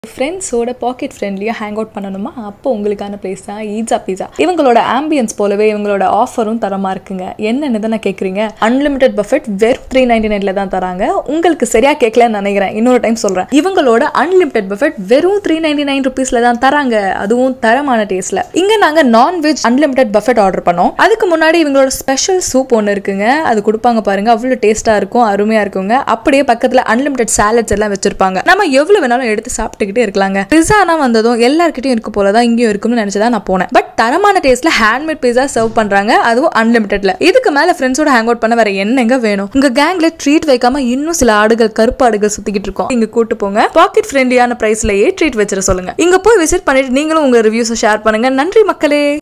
ஃப்ரெண்ட்ஸோட பாக்கெட் ஃப்ரெண்ட்லியாக hang out பண்ணணுமா அப்போ உங்களுக்கான பிளேஸ் தான் ஈட்ஸா பீஸா இவங்களோட ஆம்பியன்ஸ் போலவே இவங்களோட ஆஃபரும் தரமாக இருக்குங்க என்னன்னு தானே கேட்குறீங்க அன்லிமிட்டெட் பஃபெட் வெறும் த்ரீ நைன்டி நைனில் தான் தராங்க உங்களுக்கு சரியாக கேட்கலன்னு நினைக்கிறேன் இன்னொரு டைம் சொல்கிறேன் இவங்களோட அன்லிமிட்டெட் பஃபெட் வெறும் த்ரீ நைன்டி நைன் ருபீஸில் தான் தராங்க அதுவும் தரமான டேஸ்ட்டில் இங்கே நாங்கள் நான்வெஜ் அன்லிமிட்டெட் பஃபெட் ஆர்டர் பண்ணோம் அதுக்கு முன்னாடி இவங்களோட ஸ்பெஷல் சூப் ஒன்று இருக்குங்க அது கொடுப்பாங்க பாருங்க அவ்வளோ டேஸ்ட்டாக இருக்கும் அருமையாக இருக்குங்க அப்படியே பக்கத்தில் அன்லிமிட்டெட் சாலட்ஸ் எல்லாம் வச்சிருப்பாங்க நம்ம எவ்வளோ வேணாலும் எடுத்து சாப்பிட்டுக்கிட்டே இருக்கலாங்க பிஸானா வந்ததும் எல்லாருக்கிட்டையும் இருக்க போல தான் இங்கேயும் இருக்கும்னு நினச்சி தான் நான் போனேன் பட் தரமான டேஸ்ட்ல ஹேண்ட்மேட் பிஸா சர்வ் பண்றாங்க அதுவும் அன்லிமிட்டெட்ல இதுக்கு மேல ஃப்ரெண்ட்ஸோட ஹேங் அவுட் பண்ண வேற என்னங்க வேணும் உங்க கேங்ல ட்ரீட் வைக்காம இன்னும் சில ஆடுகள் கருப்பு ஆடுகள் சுத்திக்கிட்டு இருக்கோம் இங்க கூட்டு போங்க பாக்கெட் ஃப்ரெண்ட்லியான பிரைஸ்லயே ட்ரீட் வச்சிட சொல்லுங்க இங்க போய் விசிட் பண்ணிட்டு நீங்களும் உங்க ரிவ்யூஸை ஷேர் பண்ணுங்க நன்றி மக்களே